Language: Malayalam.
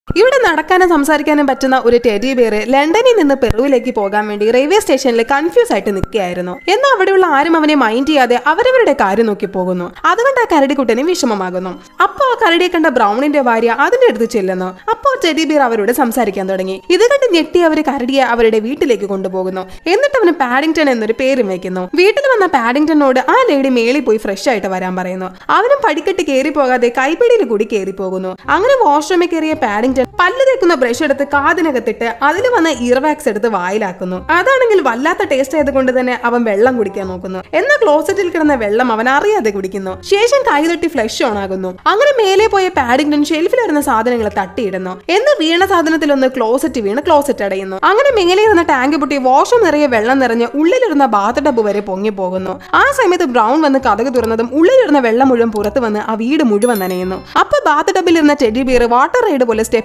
ഇവിടെ നടക്കാനും സംസാരിക്കാനും പറ്റുന്ന ഒരു ടെഡി ബിയർ ലണ്ടനിൽ നിന്ന് പെറുവിലേക്ക് പോകാൻ വേണ്ടി റെയിൽവേ സ്റ്റേഷനിൽ കൺഫ്യൂസ് ആയിട്ട് നിൽക്കുകയായിരുന്നു എന്നാൽ അവിടെയുള്ള ആരും അവനെ മൈൻഡ് ചെയ്യാതെ അവരവരുടെ കാര്യം നോക്കി പോകുന്നു അതുകൊണ്ട് ആ കരടിക്കുട്ടന് വിഷമമാകുന്നു അപ്പോൾ ആ കരടിയെ കണ്ട ബ്രൗണിന്റെ ഭാര്യ അതിന്റെ അടുത്ത് ചെല്ലുന്നു അപ്പോൾ ടെഡി ബിയർ അവരോട് സംസാരിക്കാൻ തുടങ്ങി ഇത് കണ്ട് ഞെട്ടി അവർ കരടിയെ അവരുടെ വീട്ടിലേക്ക് കൊണ്ടുപോകുന്നു എന്നിട്ട് അവന് പാഡിങ്ടൺ എന്നൊരു പേരും വെക്കുന്നു വീട്ടിൽ വന്ന പാഡിങ്ടനോട് ആ ലേഡി മേളിൽ പോയി ഫ്രഷ് ആയിട്ട് വരാൻ പറയുന്നു അവനും പടിക്കെട്ട് കയറി പോകാതെ കൈപ്പിടിയിൽ കൂടി കയറി പോകുന്നു അങ്ങനെ വാഷ്റൂമിൽ കയറിയ പാഡിങ്ടൺ പല്ല് തേക്കുന്ന ബ്രഷ് എടുത്ത് കാതിനകത്തിട്ട് അതിൽ വന്ന ഇയർവാക്സ് എടുത്ത് വായിലാക്കുന്നു അതാണെങ്കിൽ വല്ലാത്ത ടേസ്റ്റ് ആയതുകൊണ്ട് തന്നെ അവൻ വെള്ളം കുടിക്കാൻ നോക്കുന്നു എന്നാൽ ക്ലോസറ്റിൽ കിടന്ന വെള്ളം അവൻ അറിയാതെ കുടിക്കുന്നു ശേഷം കൈതൊട്ടി ഫ്ലഷ് ഓൺ ആകുന്നു അങ്ങനെ മേലെ പോയ പാഡിങ്ടൺ ഷെൽഫിൽ വരുന്ന സാധനങ്ങൾ തട്ടിയിടുന്നു എന്ന് വീണ സാധനത്തിലൊന്ന് ക്ലോസറ്റ് വീണ് ക്ലോസറ്റ് അടയുന്നു അങ്ങനെ മേലെ ഇരുന്ന ടാങ്ക് പൊട്ടി വാഷും നിറയെ വെള്ളം നിറഞ്ഞ് ഉള്ളിലിരുന്ന ബാത്ത് ടബ് വരെ പൊങ്ങി പോകുന്നു ആ സമയത്ത് ബ്രൗൺ വന്ന് കഥക് തുറന്നതും ഉള്ളിലിരുന്ന വെള്ളം മുഴുവൻ പുറത്ത് വന്ന് ആ വീട് മുഴുവൻ നനയുന്നു അപ്പൊ ബാത്ത് ടബിൽ ഇരുന്ന ടെഡി ബിയർ വാട്ടർ റൈഡ് പോലെ സ്റ്റെപ്പ്